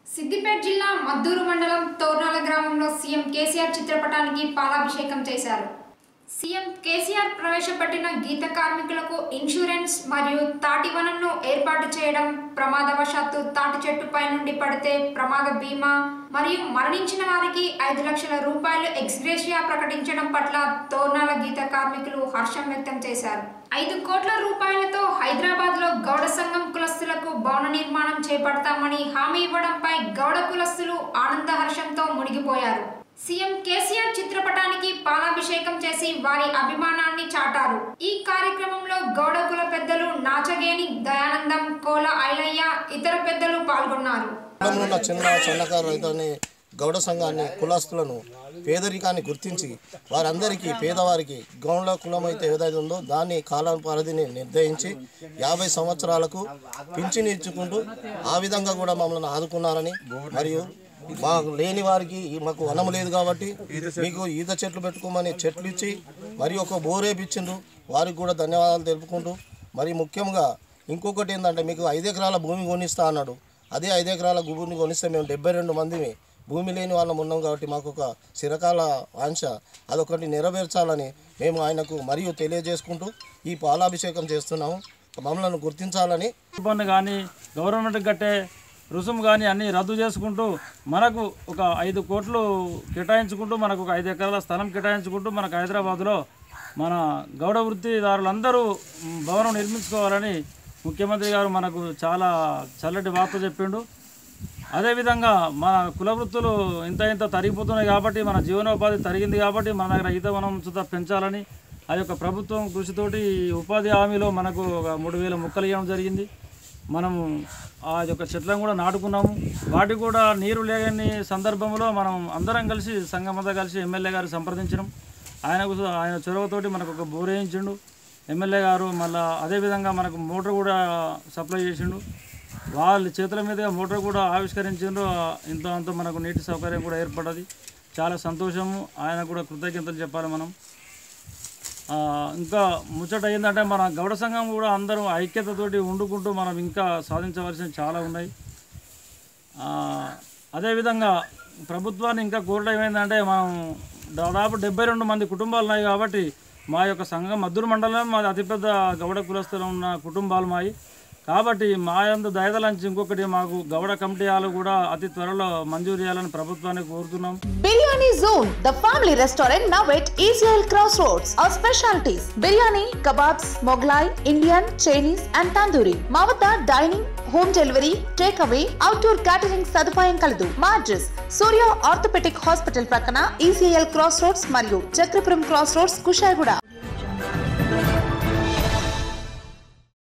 సిద్దిపేట జిల్లా మద్దూరు మండలం తోర్నాల గ్రామంలో సీఎం కేసీఆర్ చిత్రపటానికి పాలాభిషేకం చేశారు సీఎం కేసీఆర్ ప్రవేశపెట్టిన గీత కార్మికులకు ఇన్సూరెన్స్ మరియు తాటి వనంను ఏర్పాటు చేయడం ప్రమాదవశాత్తు తాటి చెట్టుపై నుండి పడితే ప్రమాద బీమా మరియు మరణించిన వారికి ఐదు లక్షల రూపాయలు ఎక్స్గ్రేషియా ప్రకటించడం పట్ల తోర్నాల గీత కార్మికులు హర్షం వ్యక్తం చేశారు ఐదు కోట్ల రూపాయలతో హైదరాబాద్ లో గౌడ సంఘం కులస్తులకు భవన నిర్మాణం చేపడతామని హామీ ఇవ్వడంపై గౌడ కులస్తులు ఆనంద హర్షంతో మునిగిపోయారు సీఎం కేసీఆర్ చిత్రపటానికి పాలాభిషేకం చేసి వారి అభిమానాన్ని చాటారు ఈ కార్యక్రమంలో గౌడ కుల పెద్దలు నాచగేని దయానందం కోల ఐలయ్య ఇతర పెద్దలు పాల్గొన్నారు కులంలో ఉన్న చిన్న చిన్నకారు రైతులని గౌడ సంఘాన్ని కులస్తులను పేదరికాన్ని గుర్తించి వారందరికీ పేదవారికి గౌండ్ల కులం అయితే ఏదైతే ఉందో దాన్ని కాలం పరిధిని నిర్ణయించి యాభై సంవత్సరాలకు పింఛని ఇచ్చుకుంటూ ఆ విధంగా కూడా మమ్మల్ని ఆదుకున్నారని మరియు మాకు లేని వారికి ఈ మాకు వనం లేదు కాబట్టి మీకు ఈత చెట్లు పెట్టుకోమని చెట్లు ఇచ్చి మరి ఒక బోరేపిచ్చిండ్రు వారికి కూడా ధన్యవాదాలు తెలుపుకుంటూ మరి ముఖ్యంగా ఇంకొకటి ఏంటంటే మీకు ఐదు ఎకరాల భూమి కొనిస్తా అన్నాడు అదే ఐదు ఎకరాల భూమిని కొనిస్తే మేము డెబ్బై రెండు మందిని భూమి లేని వాళ్ళం ఉన్నాం కాబట్టి మాకు ఒక చిరకాల ఆంక్ష అదొకటి నెరవేర్చాలని మేము ఆయనకు మరియు తెలియజేసుకుంటూ ఈ పాలాభిషేకం చేస్తున్నాము మమ్మల్ని గుర్తించాలని పన్ను కానీ గవర్నమెంట్ కట్టే రుసుము కానీ అన్నీ రద్దు చేసుకుంటూ మనకు ఒక ఐదు కోట్లు కేటాయించుకుంటూ మనకు ఒక ఐదు ఎకరాల స్థలం కేటాయించుకుంటూ మనకు హైదరాబాద్లో మన గౌడ వృత్తిదారులందరూ మ్, భవనం నిర్మించుకోవాలని ముఖ్యమంత్రి గారు మనకు చాలా చల్లటి వార్త చెప్పిండు అదేవిధంగా మన కుల వృత్తులు ఇంత ఇంత తరిగిపోతున్నాయి కాబట్టి మన జీవనోపాధి తరిగింది కాబట్టి మన దగ్గర ఈత మనం చుట్టూ పెంచాలని ఆ యొక్క ప్రభుత్వం కృషితోటి ఈ ఉపాధి హామీలో మనకు ఒక మూడు వేల మొక్కలు ఇవ్వడం జరిగింది మనము ఆ యొక్క చెట్లను కూడా నాటుకున్నాము వాటికి కూడా నీరు లేని సందర్భంలో మనం అందరం కలిసి సంఘమంతా కలిసి ఎమ్మెల్యే గారు సంప్రదించడం ఆయనకు ఆయన చొరవతోటి మనకు ఒక బోర్ వేయించిండు ఎమ్మెల్యే గారు మళ్ళీ అదేవిధంగా మనకు మోటార్ కూడా సప్లై చేసిండు వాళ్ళ చేతుల మీదుగా మోటార్ కూడా ఆవిష్కరించిండ్రు ఇంత అంత మనకు నీటి సౌకర్యం కూడా ఏర్పడ్డది చాలా సంతోషము ఆయన కూడా కృతజ్ఞతలు చెప్పాలి మనం ఆ, ఇంకా ముచ్చట ఏంటంటే మన గౌడ సంఘం కూడా అందరూ ఐక్యతతోటి వండుకుంటూ మనం ఇంకా సాధించవలసినవి చాలా ఉన్నాయి ఆ, అదేవిధంగా ప్రభుత్వాన్ని ఇంకా కోరడం ఏంటంటే మనం దాదాపు డెబ్బై రెండు మంది కుటుంబాలు ఉన్నాయి కాబట్టి మా యొక్క సంఘం మద్దూరు మండలం మాది అతిపెద్ద గౌడ కులస్తులు ఉన్న కుటుంబాలు మాయి కాబట్టి మా యందు దయదలంచి ఇంకొకటి మాకు గౌడ కమిటీ హాలు కూడా అతి త్వరలో మంజూరు చేయాలని ప్రభుత్వాన్ని కోరుతున్నాం Biryani Zone, the family restaurant now at Israel Crossroads. Our specialties biryani, kebabs, Moglai, Indian, Chinese, and tandoori. మా వద్ద dining home delivery take away outdoor catering సదుపాయం కలదు మా అడ్రస్ సూర్య ఆర్థోపెటిక్ హాస్పిటల్ ప్రక్కన ఈసీఎల్ క్రాస్ రోడ్స్ మరియు Chakrapuram cross roads Kushaiguda